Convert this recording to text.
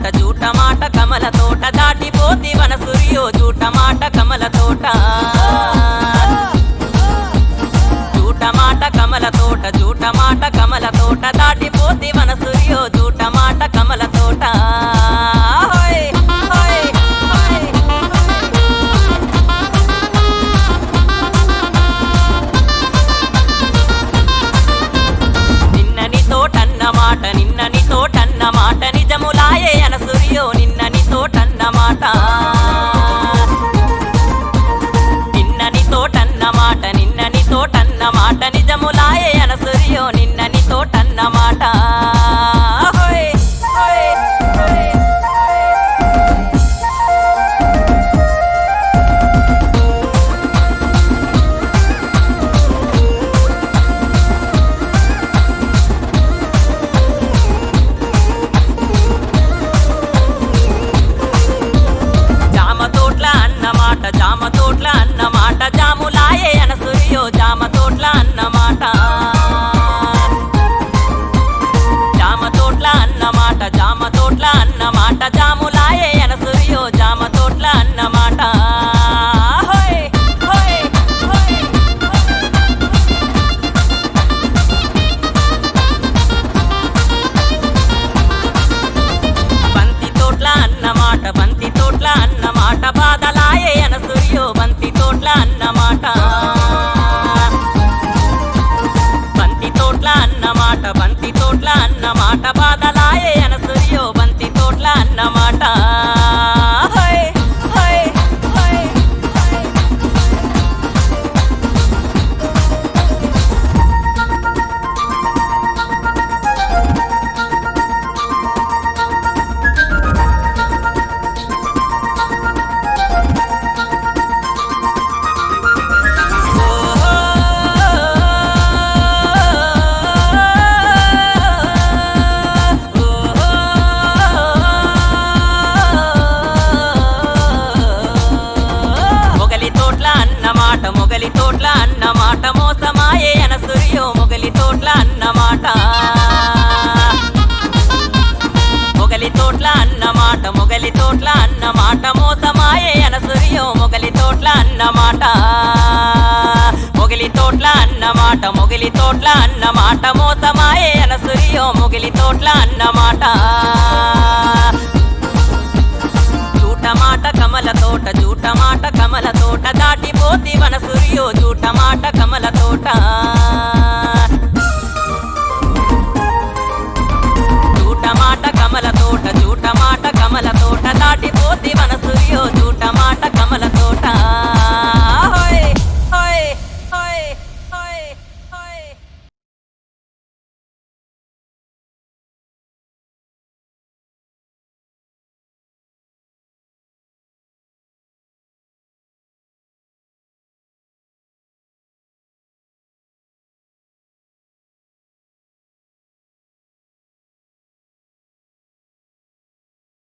తోట జూట మాట కమల తోట దాటిపోతి వన సూర్యో జూట మాట కమల తోట జూట మాట కమల తోట జూట మాట కమల తోట దాటిపోతి వన సూర్యో జూట మాట కమల తోట హోయ్, హోయ్, హోయ్. నిన్నని తోటన్న మాట నిన్నని తోటన్న మాట నిజములాయే అన సూర్యో నిన్నని తోటన్న మాట నిన్నని తోటన్న మాట నిన్నని తోటన్న మాట నిజములాయే అన సూర్యో నిన్నని తోటన్న మాట హోయ్, హోయ్, హోయ్, హోయ్. జామ తోట్ల అన్నమాట జామ తోట్ల అన్నమాట జాములాయే అన సూర్యో జామ తోట్ల అన్నమాట జామ తోట్ల అన్నమాట జామ తోట్ల అన్నమాట జాములాయే అన సూర్యో జామ తోట్ల అన్నమాట హోయ్, హోయ్, హోయ్, హోయ్. బంతి తోట్ల అన్నమాట బంతి తోట్ల అన్నమాట బాధలాయే అన సూర్యో బంతి తోట్ల అన్నమాట బంతి తోట్ల అన్నమాట బంతి తోట్ల అన్నమాట బాధలాయే అన సూర్యో బంతి తోట్ల అన్నమాట హోయ్, హోయ్, హోయ్, హోయ్. మొగలి తోట్ల అన్నమాట మొగలి తోట్ల అన్నమాట మోసమాయే అన సూర్యో మొగలి తోట్ల అన్నమాట మొగలి తోట్ల అన్నమాట మొగలి తోట్ల అన్నమాట మోసమాయే అన సూర్యో మొగలి తోట్ల అన్నమాట మొగలి తోట్ల అన్నమాట మొగలి తోట్ల అన్నమాట మోసమాయే అన సూర్యో మొగలి తోట్ల అన్నమాట జూట మాట కమల తోట జూట మాట కమల తోట దాటిపోతి వన సూర్యో జూట మాట కమల తోట